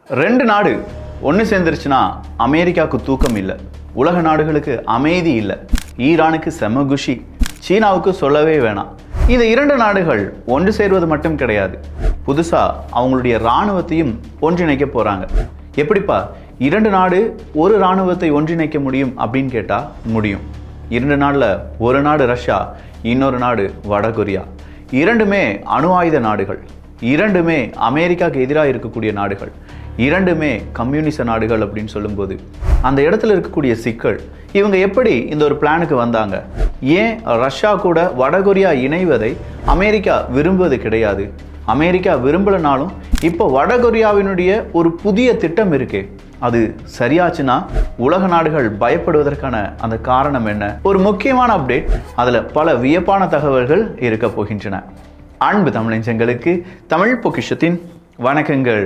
ரெண்டு நாடு ஒன்று சேர்ந்துருச்சுன்னா அமெரிக்காவுக்கு தூக்கம் இல்லை உலக நாடுகளுக்கு அமைதி இல்லை ஈரானுக்கு செம குஷி சீனாவுக்கு சொல்லவே வேணாம் இந்த இரண்டு நாடுகள் ஒன்று சேர்வது மட்டும் கிடையாது புதுசாக அவங்களுடைய இராணுவத்தையும் ஒன்றிணைக்க போகிறாங்க எப்படிப்பா இரண்டு நாடு ஒரு இராணுவத்தை ஒன்றிணைக்க முடியும் அப்படின்னு கேட்டால் முடியும் இரண்டு நாளில் ஒரு நாடு ரஷ்யா இன்னொரு நாடு வடகொரியா இரண்டுமே அணு ஆயுத நாடுகள் இரண்டுமே அமெரிக்காவுக்கு எதிராக இருக்கக்கூடிய நாடுகள் இரண்டுமே கம்யூனிச நாடுகள் அப்படின்னு சொல்லும்போது அந்த இடத்துல இருக்கக்கூடிய சிக்கல் இவங்க எப்படி இந்த ஒரு பிளானுக்கு வந்தாங்க ஏன் ரஷ்யா கூட வடகொரியா இணைவதை அமெரிக்கா விரும்புவது கிடையாது அமெரிக்கா விரும்பலனாலும் இப்போ வடகொரியாவினுடைய ஒரு புதிய திட்டம் இருக்கே அது சரியாச்சுன்னா உலக நாடுகள் பயப்படுவதற்கான அந்த காரணம் என்ன ஒரு முக்கியமான அப்டேட் அதில் பல வியப்பான தகவல்கள் இருக்க போகின்றன அன்பு தமிழஞ்சங்களுக்கு தமிழ் பொக்கிஷத்தின் வணக்கங்கள்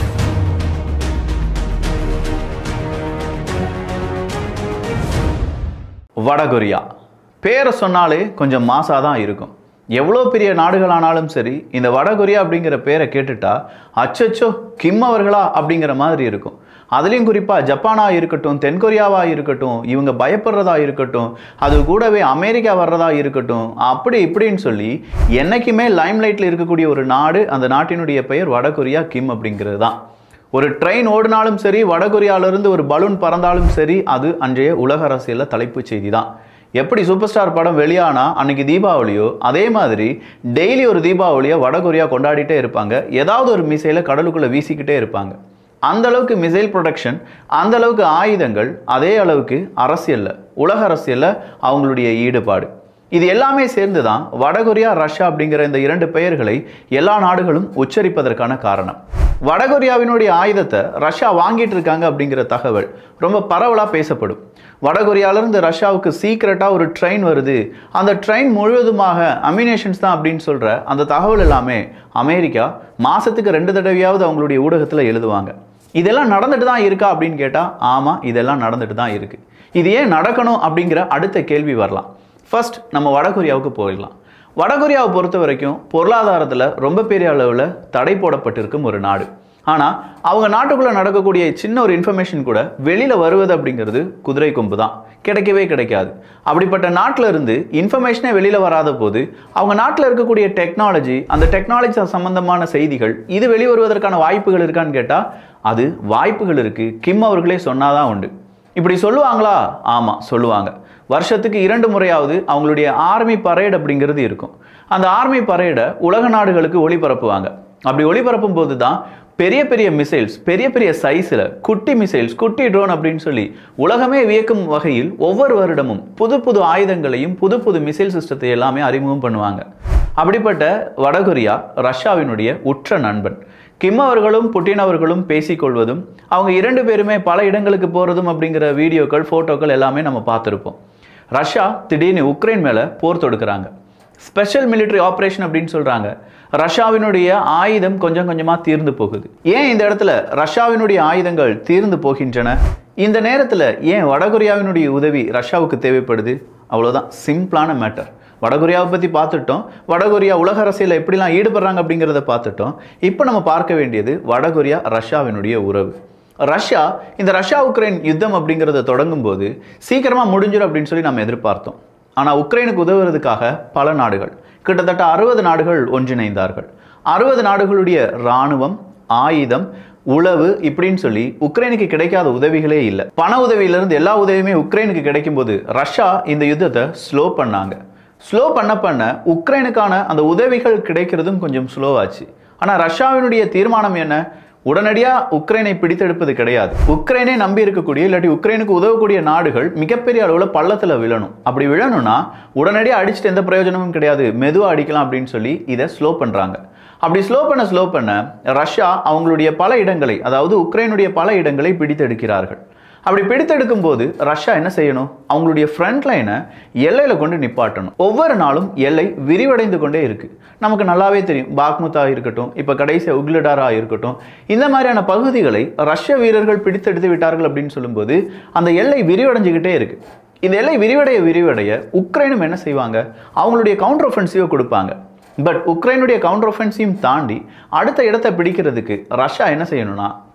வடகொரியா பேரை சொன்னாலே கொஞ்சம் மாசாக தான் இருக்கும் எவ்வளோ பெரிய நாடுகளானாலும் சரி இந்த வடகொரியா அப்படிங்கிற பேரை கேட்டுட்டா அச்சச்சோ கிம் அவர்களா அப்படிங்கிற மாதிரி இருக்கும் அதுலேயும் குறிப்பாக ஜப்பானாக இருக்கட்டும் தென்கொரியாவாக இருக்கட்டும் இவங்க பயப்படுறதா இருக்கட்டும் அது கூடவே அமெரிக்கா வர்றதா இருக்கட்டும் அப்படி இப்படின்னு சொல்லி என்னைக்குமே லைம்லைட்டில் இருக்கக்கூடிய ஒரு நாடு அந்த நாட்டினுடைய பெயர் வடகொரியா கிம் அப்படிங்கிறது தான் ஒரு ட்ரெயின் ஓடினாலும் சரி வடகொரியாவிலிருந்து ஒரு பலூன் பறந்தாலும் சரி அது அன்றைய உலக அரசியலில் தலைப்புச் செய்தி தான் எப்படி சூப்பர் ஸ்டார் படம் வெளியானா அன்னைக்கு தீபாவளியோ அதே மாதிரி டெய்லி ஒரு தீபாவளியை வடகொரியா கொண்டாடிட்டே இருப்பாங்க ஏதாவது ஒரு மிசைலை கடலுக்குள்ளே வீசிக்கிட்டே இருப்பாங்க அந்த அளவுக்கு மிசைல் ப்ரொடக்ஷன் அந்த அளவுக்கு ஆயுதங்கள் அதே அளவுக்கு அரசியலில் உலக அரசியலில் அவங்களுடைய ஈடுபாடு இது எல்லாமே சேர்ந்து தான் வடகொரியா ரஷ்யா அப்படிங்கிற இந்த இரண்டு பெயர்களை எல்லா நாடுகளும் உச்சரிப்பதற்கான காரணம் வடகொரியாவினுடைய ஆயுதத்தை ரஷ்யா வாங்கிட்டு இருக்காங்க அப்படிங்கிற தகவல் ரொம்ப பரவலாக பேசப்படும் வடகொரியாவிலிருந்து ரஷ்யாவுக்கு சீக்கிரட்டாக ஒரு ட்ரெயின் வருது அந்த ட்ரெயின் முழுவதுமாக அமினேஷன்ஸ் தான் அப்படின்னு சொல்கிற அந்த தகவல் எல்லாமே அமெரிக்கா மாதத்துக்கு ரெண்டு தடவையாவது அவங்களுடைய ஊடகத்தில் எழுதுவாங்க இதெல்லாம் நடந்துட்டு தான் இருக்கா அப்படின்னு கேட்டால் ஆமாம் இதெல்லாம் நடந்துட்டு தான் இருக்குது இது ஏன் நடக்கணும் அப்படிங்கிற அடுத்த கேள்வி வரலாம் ஃபர்ஸ்ட் நம்ம வடகொரியாவுக்கு போயிடலாம் வடகொரியாவை பொறுத்த வரைக்கும் பொருளாதாரத்தில் ரொம்ப பெரிய அளவில் தடை போடப்பட்டிருக்கும் ஒரு நாடு ஆனால் அவங்க நாட்டுக்குள்ளே நடக்கக்கூடிய சின்ன ஒரு இன்ஃபர்மேஷன் கூட வெளியில் வருவது அப்படிங்கிறது குதிரை கொம்பு தான் கிடைக்கவே கிடைக்காது அப்படிப்பட்ட நாட்டில் இருந்து இன்ஃபர்மேஷனே வெளியில் வராத போது அவங்க நாட்டில் இருக்கக்கூடிய டெக்னாலஜி அந்த டெக்னாலஜி சம்பந்தமான செய்திகள் இது வெளிவருவதற்கான வாய்ப்புகள் இருக்கான்னு கேட்டால் அது வாய்ப்புகள் இருக்குது கிம் அவர்களே சொன்னாதான் உண்டு இப்படி சொல்லுவாங்களா ஆமாம் சொல்லுவாங்க வருஷத்துக்கு இரண்டு முறையாவது அவங்களுடைய ஆர்மி பரேட் அப்படிங்கிறது இருக்கும் அந்த ஆர்மி பரேடை உலக நாடுகளுக்கு ஒளிபரப்புவாங்க அப்படி ஒளிபரப்பும் போது தான் பெரிய பெரிய மிசைல்ஸ் பெரிய பெரிய சைஸில் குட்டி மிசைல்ஸ் குட்டி ட்ரோன் அப்படின்னு சொல்லி உலகமே வியக்கும் வகையில் ஒவ்வொரு வருடமும் புது புது ஆயுதங்களையும் புது புது மிசைல் சிஸ்டத்தை எல்லாமே அறிமுகம் பண்ணுவாங்க அப்படிப்பட்ட வடகொரியா ரஷ்யாவினுடைய உற்ற நண்பன் கிம் அவர்களும் புட்டின் அவர்களும் பேசிக்கொள்வதும் அவங்க இரண்டு பேருமே பல இடங்களுக்கு போகிறதும் அப்படிங்கிற வீடியோக்கள் ஃபோட்டோக்கள் எல்லாமே நம்ம பார்த்துருப்போம் ரஷ்யா திடீர்னு உக்ரைன் மேலே போர் தொடுக்கிறாங்க ஸ்பெஷல் மிலிட்டரி ஆப்ரேஷன் அப்படின்னு சொல்கிறாங்க ரஷ்யாவினுடைய ஆயுதம் கொஞ்சம் கொஞ்சமாக தீர்ந்து போகுது ஏன் இந்த இடத்துல ரஷ்யாவினுடைய ஆயுதங்கள் தீர்ந்து போகின்றன இந்த நேரத்தில் ஏன் வடகொரியாவினுடைய உதவி ரஷ்யாவுக்கு தேவைப்படுது அவ்வளோதான் சிம்பிளான மேட்டர் வடகொரியாவை பற்றி பார்த்துட்டோம் வடகொரியா உலக அரசியலில் எப்படிலாம் ஈடுபடுறாங்க அப்படிங்கிறத பார்த்துட்டோம் இப்போ நம்ம பார்க்க வேண்டியது வடகொரியா ரஷ்யாவினுடைய உறவு ரஷ்யா இந்த ரஷ்யா உக்ரைன் யுத்தம் அப்படிங்கிறத தொடங்கும் போது சீக்கிரமாக முடிஞ்சிடும் அப்படின்னு சொல்லி நம்ம எதிர்பார்த்தோம் ஆனால் உக்ரைனுக்கு உதவுறதுக்காக பல நாடுகள் கிட்டத்தட்ட அறுபது நாடுகள் ஒன்றிணைந்தார்கள் அறுபது நாடுகளுடைய இராணுவம் ஆயுதம் உளவு இப்படின்னு சொல்லி உக்ரைனுக்கு கிடைக்காத உதவிகளே இல்லை பண உதவியிலிருந்து எல்லா உதவியுமே உக்ரைனுக்கு கிடைக்கும் போது ரஷ்யா இந்த யுத்தத்தை ஸ்லோ பண்ணாங்க ஸ்லோ பண்ண பண்ண உக்ரைனுக்கான அந்த உதவிகள் கிடைக்கிறதும் கொஞ்சம் ஸ்லோவாச்சு ஆனால் ரஷ்யாவினுடைய தீர்மானம் என்ன உடனடியாக உக்ரைனை பிடித்தெடுப்பது கிடையாது உக்ரைனை நம்பி இருக்கக்கூடிய இல்லாட்டி உக்ரைனுக்கு உதவக்கூடிய நாடுகள் மிகப்பெரிய அளவில் பள்ளத்தில் விழணும் அப்படி விழணும்னா உடனடியாக அடிச்சுட்டு எந்த பிரயோஜனமும் கிடையாது மெதுவாக அடிக்கலாம் அப்படின்னு சொல்லி இதை ஸ்லோ பண்ணுறாங்க அப்படி ஸ்லோ பண்ண ஸ்லோ பண்ண ரஷ்யா அவங்களுடைய பல இடங்களை அதாவது உக்ரைனுடைய பல இடங்களை பிடித்தெடுக்கிறார்கள் அப்படி பிடித்தெடுக்கும் போது ரஷ்யா என்ன செய்யணும் அவங்களுடைய ஃப்ரண்ட் லைனை எல்லையில் கொண்டு நிப்பாட்டணும் ஒவ்வொரு நாளும் எல்லை விரிவடைந்து கொண்டே இருக்கு நமக்கு நல்லாவே தெரியும் பாக்முத்தா இருக்கட்டும் இப்போ கடைசி உக்லடாரா இருக்கட்டும் இந்த மாதிரியான பகுதிகளை ரஷ்ய வீரர்கள் பிடித்தெடுத்து விட்டார்கள் அப்படின்னு சொல்லும்போது அந்த எல்லை விரிவடைஞ்சுக்கிட்டே இருக்கு இந்த எல்லை விரிவடைய விரிவடைய உக்ரைனும் என்ன செய்வாங்க அவங்களுடைய கவுண்டர் ஒஃபென்சிவை கொடுப்பாங்க பட் உக்ரைனுடைய கவுண்டர் ஒஃபென்சியும் தாண்டி அடுத்த இடத்தை பிடிக்கிறதுக்கு ரஷ்யா என்ன செய்யணும்னா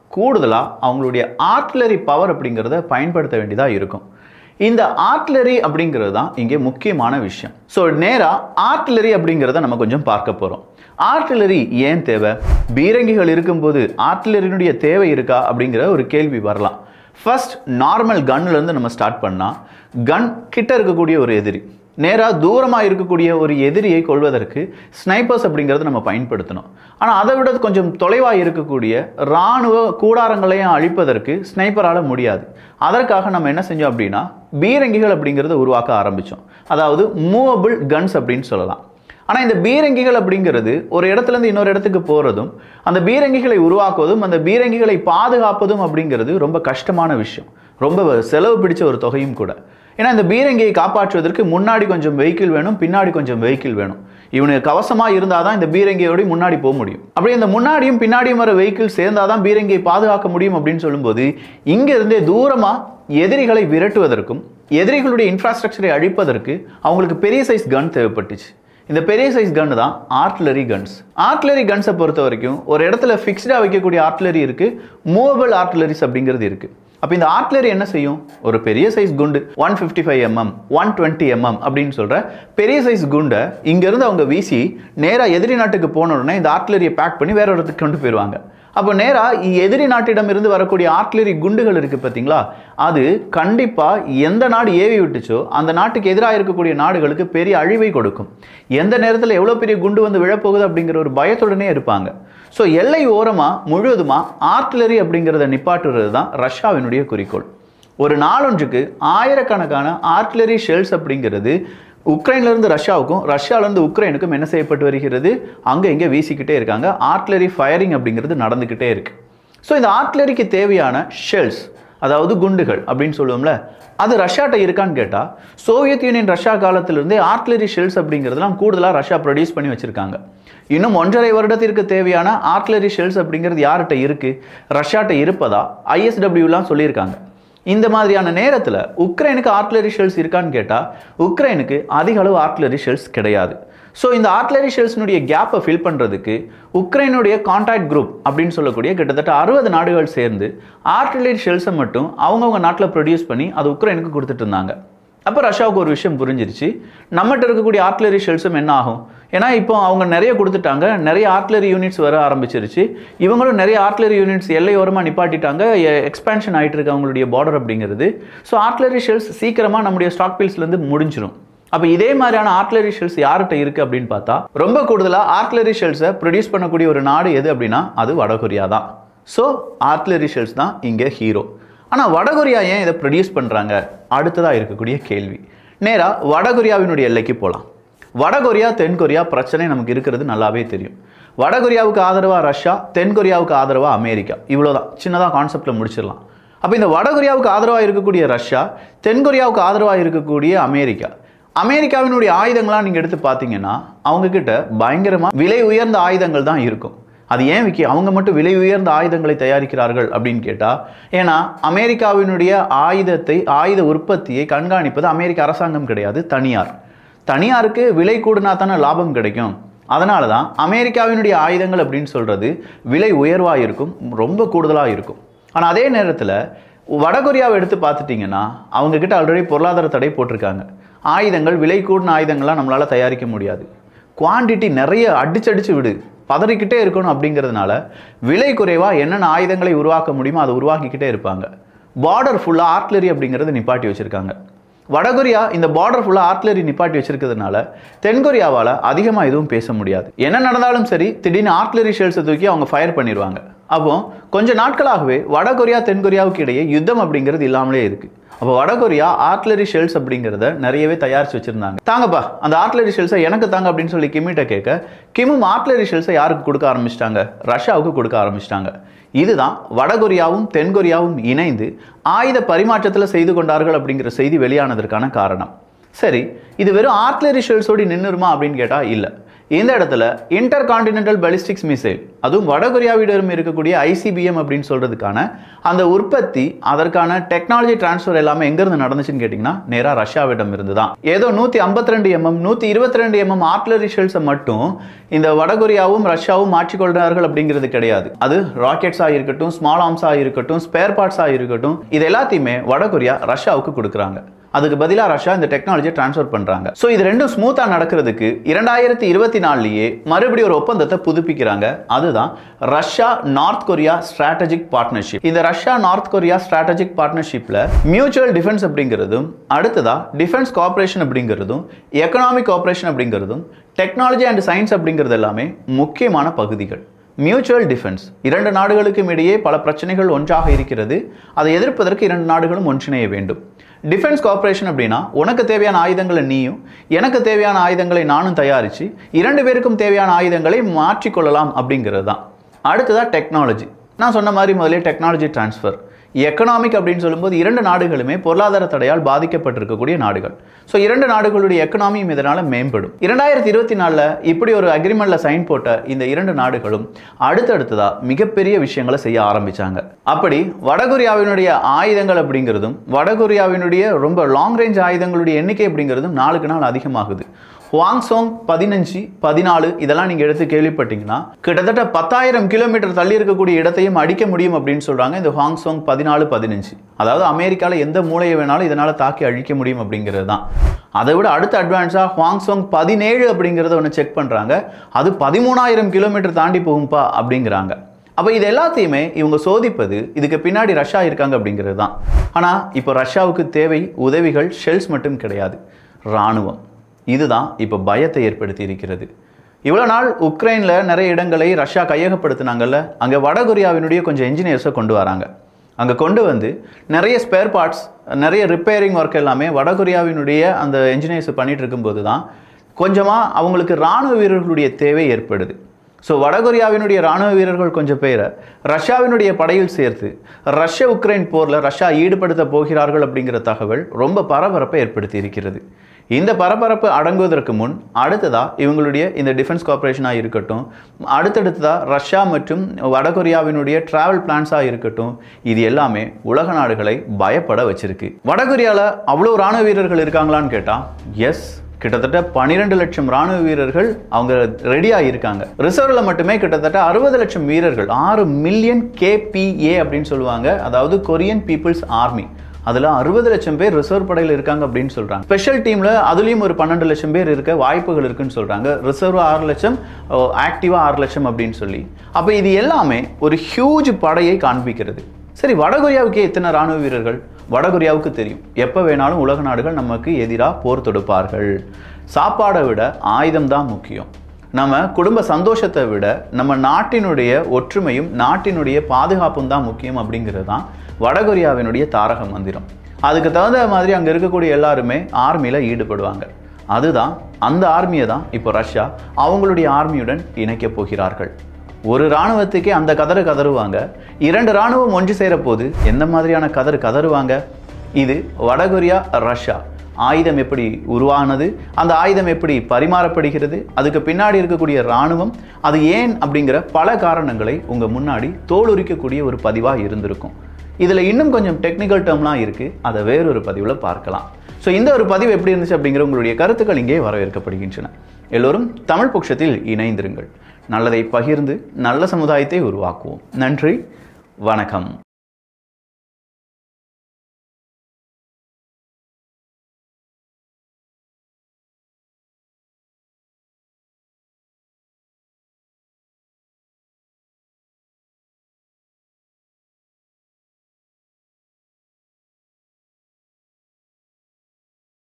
கூடுதலாக அவங்களுடைய ஆர்ட்லரி பவர் அப்படிங்கிறத பயன்படுத்த வேண்டியதாக இருக்கும் இந்த ஆர்ட்லரி அப்படிங்கிறது தான் இங்கே முக்கியமான விஷயம் ஸோ நேராக ஆர்ட்லரி அப்படிங்கிறத நம்ம கொஞ்சம் பார்க்க போகிறோம் ஆர்ட்லரி ஏன் தேவை பீரங்கிகள் இருக்கும்போது ஆர்ட்லரியினுடைய தேவை இருக்கா அப்படிங்கிற ஒரு கேள்வி வரலாம் ஃபர்ஸ்ட் நார்மல் கன்னுலேருந்து நம்ம ஸ்டார்ட் பண்ணால் கன் கிட்ட இருக்கக்கூடிய ஒரு எதிரி நேராக தூரமாக இருக்கக்கூடிய ஒரு எதிரியை கொள்வதற்கு ஸ்னைப்பர்ஸ் அப்படிங்கிறத நம்ம பயன்படுத்தணும் ஆனால் அதை விட கொஞ்சம் தொலைவாக இருக்கக்கூடிய இராணுவ கூடாரங்களையும் அழிப்பதற்கு ஸ்னைப்பரால் முடியாது அதற்காக நம்ம என்ன செஞ்சோம் அப்படின்னா பீரங்கிகள் அப்படிங்கிறத உருவாக்க ஆரம்பித்தோம் அதாவது மூவபிள் கன்ஸ் அப்படின்னு சொல்லலாம் ஆனால் இந்த பீரங்கிகள் அப்படிங்கிறது ஒரு இடத்துலேருந்து இன்னொரு இடத்துக்கு போகிறதும் அந்த பீரங்கிகளை உருவாக்குவதும் அந்த பீரங்கிகளை பாதுகாப்பதும் அப்படிங்கிறது ரொம்ப கஷ்டமான விஷயம் ரொம்ப செலவு பிடிச்ச ஒரு தொகையும் கூட ஏன்னா இந்த பீரங்கியை காப்பாற்றுவதற்கு முன்னாடி கொஞ்சம் வெஹிக்கிள் வேணும் பின்னாடி கொஞ்சம் வெஹிக்கிள் வேணும் இவனுக்கு கவசமாக இருந்தால் தான் இந்த பீரங்கியோட முன்னாடி போக முடியும் அப்படி இந்த முன்னாடியும் பின்னாடியும் வர வெஹிக்கிள் சேர்ந்தால் தான் பீரங்கியை பாதுகாக்க முடியும் அப்படின்னு சொல்லும்போது இங்கிருந்தே தூரமாக எதிரிகளை விரட்டுவதற்கும் எதிரிகளுடைய இன்ஃப்ராஸ்ட்ரக்சரை அழிப்பதற்கு அவங்களுக்கு பெரிய சைஸ் கன் தேவைப்பட்டுச்சு இந்த பெரிய சைஸ் கன் தான் ஆர்ட்லரி கன்ஸ் ஆர்ட்லரி கன்ஸை பொறுத்த வரைக்கும் ஒரு இடத்துல ஃபிக்ஸ்டாக வைக்கக்கூடிய ஆர்ட்லரி இருக்குது மூவபிள் ஆர்ட்லரிஸ் அப்படிங்கிறது இருக்குது அப்போ இந்த ஆர்ட்லரி என்ன செய்யும் ஒரு பெரிய சைஸ் குண்டு one fifty five MM one twenty MM அப்படின்னு சொல்கிற பெரிய சைஸ் குண்டை இங்கேருந்து அவங்க வீசி நேராக எதிரி நாட்டுக்கு போன உடனே இந்த ஆர்ட்லரியை பேக் பண்ணி வேற ஒரு இடத்துக்கு கொண்டு போயிடுவாங்க அப்போ நேராக எதிரி நாட்டிடம் இருந்து வரக்கூடிய ஆர்ட்லரி குண்டுகள் இருக்குது பார்த்தீங்களா அது கண்டிப்பாக எந்த நாடு ஏவி விட்டுச்சோ அந்த நாட்டுக்கு எதிராக இருக்கக்கூடிய நாடுகளுக்கு பெரிய அழிவை கொடுக்கும் எந்த நேரத்தில் எவ்வளோ பெரிய குண்டு வந்து விழப்போகுது அப்படிங்கிற ஒரு பயத்துடனே இருப்பாங்க ஸோ எல்லை ஓரமாக முழுவதுமாக ஆர்ட்லரி அப்படிங்கிறத நிப்பாட்டுறது தான் ரஷ்யாவினுடைய குறிக்கோள் ஒரு நாளொன்றுக்கு ஆயிரக்கணக்கான ஆர்ட்லரி ஷெல்ஸ் அப்படிங்கிறது உக்ரைன்லேருந்து ரஷ்யாவுக்கும் ரஷ்யாவிலேருந்து உக்ரைனுக்கும் என்ன செய்யப்பட்டு வருகிறது அங்கே இங்கே வீசிக்கிட்டே இருக்காங்க ஆர்ட்லரி ஃபயரிங் அப்படிங்கிறது நடந்துக்கிட்டே இருக்கு ஸோ இந்த ஆர்ட்லரிக்கு தேவையான ஷெல்ஸ் அதாவது குண்டுகள் அப்படின்னு சொல்லுவோம்ல அது ரஷ்யாட்ட இருக்கான்னு கேட்டால் சோவியத் யூனியன் ரஷ்யா காலத்திலிருந்தே ஆர்ட்லரி ஷெல்ஸ் அப்படிங்கிறதுலாம் கூடுதலாக ரஷ்யா ப்ரொடியூஸ் பண்ணி வச்சுருக்காங்க இன்னும் ஒன்றரை வருடத்திற்கு தேவையான ஆர்ட்லரி ஷெல்ஸ் அப்படிங்கிறது யார்கிட்ட இருக்குது ரஷ்யாட்ட இருப்பதா ஐஎஸ்டபிள்யூலாம் சொல்லியிருக்காங்க இந்த மாதிரியான நேரத்தில் உக்ரைனுக்கு ஆர்ட்லரி ஷெல்ஸ் இருக்கான்னு கேட்டால் உக்ரைனுக்கு அதிக அளவு ஆர்ட்லரி ஷெல்ஸ் கிடையாது ஸோ இந்த ஆர்ட்லரி ஷெல்ஸ்னுடைய கேப்பை ஃபில் பண்ணுறதுக்கு உக்ரைனுடைய கான்டாக்ட் குரூப் அப்படின்னு சொல்லக்கூடிய கிட்டத்தட்ட அறுபது நாடுகள் சேர்ந்து ஆர்ட்லரி ஷெல்ஸை மட்டும் அவங்கவுங்க நாட்டில் ப்ரொடியூஸ் பண்ணி அது உக்ரைனுக்கு கொடுத்துட்டு இருந்தாங்க அப்போ ரஷ்யாவுக்கு ஒரு விஷயம் புரிஞ்சிருச்சு நம்மகிட்ட இருக்கக்கூடிய ஆர்ட்லரி ஷெல்ஸும் என்ன ஆகும் ஏன்னா இப்போ அவங்க நிறைய கொடுத்துட்டாங்க நிறைய ஆர்ட்லரி யூனிட்ஸ் வர ஆரம்பிச்சிருச்சு இவங்களும் நிறைய ஆர்ட்லரி யூனிட்ஸ் எல்லையோரமாக நிப்பாட்டிட்டாங்க எக்ஸ்பேன்ஷன் ஆகிட்டு இருக்கு அவங்களுடைய பார்டர் அப்படிங்கிறது ஸோ ஆர்ட்லரி ஷெல்ஸ் சீக்கிரமாக நம்முடைய ஸ்டாக் பீல்ஸ்லேருந்து முடிஞ்சிடும் அப்போ இதே மாதிரியான ஆர்ட்லரி ஷெல்ஸ் யார்கிட்ட இருக்குது அப்படின்னு பார்த்தா ரொம்ப கூடுதலாக ஆர்ட்லரி ஷெல்ஸை ப்ரொடியூஸ் பண்ணக்கூடிய ஒரு நாடு எது அப்படின்னா அது வடகொரியா தான் ஸோ ஆர்ட்லரி ஷெல்ஸ் தான் இங்கே ஹீரோ ஆனால் வடகொரியா ஏன் இதை ப்ரொடியூஸ் பண்ணுறாங்க அடுத்ததாக இருக்கக்கூடிய கேள்வி நேராக வடகொரியாவினுடைய எல்லைக்கு போகலாம் வடகொரியா தென்கொரியா பிரச்சனை நமக்கு இருக்கிறது நல்லாவே தெரியும் வடகொரியாவுக்கு ஆதரவாக ரஷ்யா தென்கொரியாவுக்கு ஆதரவாக அமெரிக்கா இவ்வளோதான் சின்னதாக கான்செப்டில் முடிச்சிடலாம் அப்போ இந்த வடகொரியாவுக்கு ஆதரவாக இருக்கக்கூடிய ரஷ்யா தென்கொரியாவுக்கு ஆதரவாக இருக்கக்கூடிய அமெரிக்கா அமெரிக்காவினுடைய ஆயுதங்களாம் நீங்கள் எடுத்து பார்த்தீங்கன்னா அவங்கக்கிட்ட பயங்கரமாக விலை உயர்ந்த ஆயுதங்கள் தான் இருக்கும் அது ஏன் விக்கி அவங்க மட்டும் விலை உயர்ந்த ஆயுதங்களை தயாரிக்கிறார்கள் அப்படின்னு கேட்டால் ஏன்னா அமெரிக்காவினுடைய ஆயுதத்தை ஆயுத உற்பத்தியை கண்காணிப்பது அமெரிக்க அரசாங்கம் கிடையாது தனியார் தனியாருக்கு விலை கூடுனா தானே லாபம் கிடைக்கும் அதனால தான் அமெரிக்காவினுடைய ஆயுதங்கள் அப்படின்னு சொல்கிறது விலை உயர்வாக இருக்கும் ரொம்ப கூடுதலாக இருக்கும் ஆனால் அதே நேரத்தில் வடகொரியாவை எடுத்து பார்த்துட்டிங்கன்னா அவங்கக்கிட்ட ஆல்ரெடி பொருளாதார தடை போட்டிருக்காங்க ஆயுதங்கள் விலை கூடின ஆயுதங்கள்லாம் நம்மளால் தயாரிக்க முடியாது குவான்டிட்டி நிறைய அடிச்சடிச்சு விடு பதறிக்கிட்டே இருக்கணும் அப்படிங்கிறதுனால விலை குறைவாக என்னென்ன ஆயுதங்களை உருவாக்க முடியுமோ அதை உருவாக்கிக்கிட்டே இருப்பாங்க பார்டர் ஃபுல்லாக ஆர்ட்லரி அப்படிங்கிறது நிப்பாட்டி வச்சுருக்காங்க வடகொரியா இந்த பார்டர் ஃபுல்லாக ஆர்ட்லரி நிப்பாட்டி வச்சிருக்கிறதுனால தென்கொரியாவால் அதிகமாக எதுவும் பேச முடியாது என்ன நடந்தாலும் சரி திடீர்னு ஆர்ட்லரி ஷெல்ஸை தூக்கி அவங்க ஃபயர் பண்ணிடுவாங்க அப்போ கொஞ்ச நாட்களாகவே வடகொரியா தென்கொரியாவுக்கு இடையே யுத்தம் அப்படிங்கிறது இல்லாமலே இருக்கு அப்போ வடகொரியா ஆர்ட்லரி ஷெல்ஸ் அப்படிங்கிறத நிறையவே தயாரிச்சு வச்சிருந்தாங்க தாங்கப்பா அந்த ஆர்ட்லரி ஷெல்ஸை எனக்கு தாங்க அப்படின்னு சொல்லி கிம்மிட்ட கேட்க கிமும் ஆர்ட்லரி ஷெல்ஸை யாருக்கு கொடுக்க ஆரம்பிச்சிட்டாங்க ரஷ்யாவுக்கு கொடுக்க ஆரம்பிச்சிட்டாங்க இதுதான் வடகொரியாவும் தென்கொரியாவும் இணைந்து ஆயுத பரிமாற்றத்தில் செய்து கொண்டார்கள் அப்படிங்கிற செய்தி வெளியானதற்கான காரணம் சரி இது வெறும் ஆர்ட்லரி ஷெல்ஸோடு நின்றுருமா அப்படின்னு கேட்டால் இல்லை இந்த இடத்துல இன்டர் கான்டினென்டல் பெலிஸ்டிக்ஸ் மிசைல் அதுவும் வடகொரியாவிடம் இருக்கக்கூடிய ஐசிபிஎம் அப்படின்னு சொல்றதுக்கான அந்த உற்பத்தி அதற்கான டெக்னாலஜி டிரான்ஸ்ஃபர் எல்லாமே எங்கிருந்து நடந்துச்சுன்னு கேட்டிங்கன்னா நேராக ரஷ்யாவிடம் இருந்து தான் ஏதோ நூற்றி ஐம்பத்தி ரெண்டு எம்எம் நூற்றி இருபத்தி ரெண்டு எம்எம் ஆர்ட்லரி ஷெல்ஸை மட்டும் இந்த வடகொரியாவும் ரஷ்யாவும் மாற்றிக்கொள்கிறார்கள் அப்படிங்கிறது கிடையாது அது ராக்கெட்ஸாக இருக்கட்டும் ஸ்மால் ஆர்ம்ஸாக இருக்கட்டும் ஸ்பேர் பார்ட்ஸாக இருக்கட்டும் இது எல்லாத்தையுமே வடகொரியா ரஷ்யாவுக்கு கொடுக்குறாங்க அதுக்கு பதிலாக ரஷ்யா இந்த டெக்னாலஜியை ட்ரான்ஸ்ஃபர் பண்ணுறாங்க ஸோ இது ரெண்டும் ஸ்மூத்தாக நடக்கிறதுக்கு இரண்டாயிரத்தி இருபத்தி நாலுலேயே மறுபடியும் ஒரு ஒப்பந்தத்தை புதுப்பிக்கிறாங்க அதுதான் Russia North Korea strategic partnership இந்த ரஷ்யா நார்த் கொரியா ஸ்ட்ராட்டஜிக் பார்ட்னர்ஷிப்பில் மியூச்சுவல் டிஃபென்ஸ் அப்படிங்கிறதும் அடுத்ததா டிஃபென்ஸ் கோஆப்ரேஷன் அப்படிங்கிறதும் எக்கனாமிக் கோஆப்ரேஷன் அப்படிங்கிறதும் டெக்னாலஜி அண்ட் சயின்ஸ் அப்படிங்கிறது எல்லாமே முக்கியமான பகுதிகள் மியூச்சுவல் டிஃபென்ஸ் இரண்டு நாடுகளுக்கும் இடையே பல பிரச்சனைகள் ஒன்றாக இருக்கிறது அதை எதிர்ப்பதற்கு இரண்டு நாடுகளும் ஒன்றிணைய வேண்டும் டிஃபென்ஸ் கோஆப்ரேஷன் அப்படின்னா உனக்கு தேவையான ஆயுதங்களை நீயும் எனக்கு தேவையான ஆயுதங்களை நானும் தயாரித்து இரண்டு பேருக்கும் தேவையான ஆயுதங்களை மாற்றிக்கொள்ளலாம் அப்படிங்கிறது தான் அடுத்ததாக டெக்னாலஜி நான் சொன்ன மாதிரி முதலே டெக்னாலஜி டிரான்ஸ்ஃபர் எக்கனாமிக் அப்படின்னு சொல்லும்போது இரண்டு நாடுகளுமே பொருளாதார தடையால் பாதிக்கப்பட்டிருக்கக்கூடிய நாடுகள் ஸோ இரண்டு நாடுகளுடைய எக்கனாமியும் இதனால் மேம்படும் இரண்டாயிரத்தி இருபத்தி நாலில் இப்படி ஒரு அக்ரிமெண்ட்டில் சைன் போட்ட இந்த இரண்டு நாடுகளும் அடுத்தடுத்ததா மிகப்பெரிய விஷயங்களை செய்ய ஆரம்பிச்சாங்க அப்படி வடகொரியாவினுடைய ஆயுதங்கள் அப்படிங்கிறதும் வடகொரியாவினுடைய ரொம்ப லாங் ரேஞ்ச் ஆயுதங்களுடைய எண்ணிக்கை அப்படிங்கிறதும் நாளுக்கு நாள் அதிகமாகுது ஹுவாங்சோங் பதினஞ்சு பதினாலு இதெல்லாம் நீங்கள் எடுத்து கேள்விப்பட்டீங்கன்னா கிட்டத்தட்ட பத்தாயிரம் கிலோமீட்டர் தள்ளி இருக்கக்கூடிய இடத்தையும் அடிக்க முடியும் அப்படின்னு சொல்கிறாங்க இந்த ஹுவாங்சோங் பதினாலு பதினஞ்சு அதாவது அமெரிக்காவில் எந்த மூலையை வேணாலும் இதனால் தாக்கி அழிக்க முடியும் அப்படிங்கிறது தான் அதை விட அடுத்த அட்வான்ஸாக ஹுவாங்சோங் பதினேழு அப்படிங்கிறத ஒன்று செக் பண்ணுறாங்க அது பதிமூணாயிரம் கிலோமீட்டர் தாண்டி போகும்பா அப்படிங்கிறாங்க அப்போ இது எல்லாத்தையுமே இவங்க சோதிப்பது இதுக்கு பின்னாடி ரஷ்யா இருக்காங்க அப்படிங்கிறது தான் ஆனால் இப்போ ரஷ்யாவுக்கு தேவை உதவிகள் ஷெல்ஸ் மட்டும் கிடையாது இராணுவம் இதுதான் இப்போ பயத்தை ஏற்படுத்தி இருக்கிறது இவ்வளோ நாள் உக்ரைனில் நிறைய இடங்களை ரஷ்யா கையகப்படுத்தினாங்கல்ல அங்கே வடகொரியாவினுடைய கொஞ்சம் என்ஜினியர்ஸை கொண்டு வராங்க அங்கே கொண்டு வந்து நிறைய ஸ்பேர் பார்ட்ஸ் நிறைய ரிப்பேரிங் ஒர்க் எல்லாமே வடகொரியாவினுடைய அந்த என்ஜினியர்ஸ் பண்ணிட்டு இருக்கும்போது தான் கொஞ்சமாக அவங்களுக்கு இராணுவ வீரர்களுடைய தேவை ஏற்படுது ஸோ வடகொரியாவினுடைய ராணுவ வீரர்கள் கொஞ்சம் பேரை ரஷ்யாவினுடைய படையில் சேர்த்து ரஷ்ய உக்ரைன் போரில் ரஷ்யா ஈடுபடுத்த போகிறார்கள் அப்படிங்கிற தகவல் ரொம்ப பரபரப்பை ஏற்படுத்தி இருக்கிறது இந்த பரபரப்பு அடங்குவதற்கு முன் அடுத்ததா இவங்களுடைய இந்த டிஃபென்ஸ் கார்பரேஷனாக இருக்கட்டும் அடுத்தடுத்ததா ரஷ்யா மற்றும் வடகொரியாவினுடைய டிராவல் பிளான்ஸாக இருக்கட்டும் இது எல்லாமே உலக நாடுகளை பயப்பட வச்சிருக்கு வடகொரியாவில் அவ்வளோ ராணுவ வீரர்கள் இருக்காங்களான்னு கேட்டால் எஸ் கிட்டத்தட்ட பன்னிரெண்டு லட்சம் ராணுவ வீரர்கள் அவங்க ரெடியாக இருக்காங்க ரிசர்வ்ல மட்டுமே கிட்டத்தட்ட அறுபது லட்சம் வீரர்கள் ஆறு மில்லியன் கேபிஏ அப்படின்னு சொல்லுவாங்க அதாவது கொரியன் பீப்புள்ஸ் ஆர்மி அதில் அறுபது லட்சம் பேர் ரிசர்வ் படையில் இருக்காங்க அப்படின்னு சொல்கிறாங்க ஸ்பெஷல் டீமில் அதுலேயும் ஒரு பன்னெண்டு லட்சம் பேர் இருக்க வாய்ப்புகள் இருக்குன்னு சொல்கிறாங்க ரிசர்வ் ஆறு லட்சம் ஆக்டிவாக ஆறு லட்சம் அப்படின்னு சொல்லி அப்போ இது எல்லாமே ஒரு ஹியூஜ் படையை காண்பிக்கிறது சரி வடகொரியாவுக்கே எத்தனை ராணுவ வீரர்கள் வடகொரியாவுக்கு தெரியும் எப்போ வேணாலும் உலக நாடுகள் நமக்கு எதிராக போர் தொடுப்பார்கள் சாப்பாடை விட ஆயுதம் தான் முக்கியம் நம்ம குடும்ப சந்தோஷத்தை விட நம்ம நாட்டினுடைய ஒற்றுமையும் நாட்டினுடைய பாதுகாப்பும் தான் முக்கியம் அப்படிங்கிறது தான் வடகொரியாவினுடைய தாரக மந்திரம் அதுக்கு தகுந்த மாதிரி அங்கே இருக்கக்கூடிய எல்லாருமே ஆர்மியில் ஈடுபடுவாங்க அதுதான் அந்த ஆர்மியை தான் இப்போ ரஷ்யா அவங்களுடைய ஆர்மியுடன் இணைக்கப் போகிறார்கள் ஒரு இராணுவத்துக்கே அந்த கதறு கதறுவாங்க இரண்டு இராணுவம் ஒன்று சேர போது எந்த மாதிரியான கதறு கதறுவாங்க இது வடகொரியா ரஷ்யா ஆயுதம் எப்படி உருவானது அந்த ஆயுதம் எப்படி பரிமாறப்படுகிறது அதுக்கு பின்னாடி இருக்கக்கூடிய இராணுவம் அது ஏன் அப்படிங்கிற பல காரணங்களை உங்கள் முன்னாடி தோலுரிக்கக்கூடிய ஒரு பதிவாக இருந்திருக்கும் இதில் இன்னும் கொஞ்சம் டெக்னிக்கல் டேர்ம்லாம் இருக்குது அதை வேறொரு பதிவில் பார்க்கலாம் ஸோ இந்த ஒரு பதிவு எப்படி இருந்துச்சு அப்படிங்கிற உங்களுடைய கருத்துக்கள் இங்கே வரவேற்கப்படுகின்றன எல்லோரும் தமிழ் பட்சத்தில் இணைந்திருங்கள் நல்லதை பகிர்ந்து நல்ல சமுதாயத்தை உருவாக்குவோம் நன்றி வணக்கம்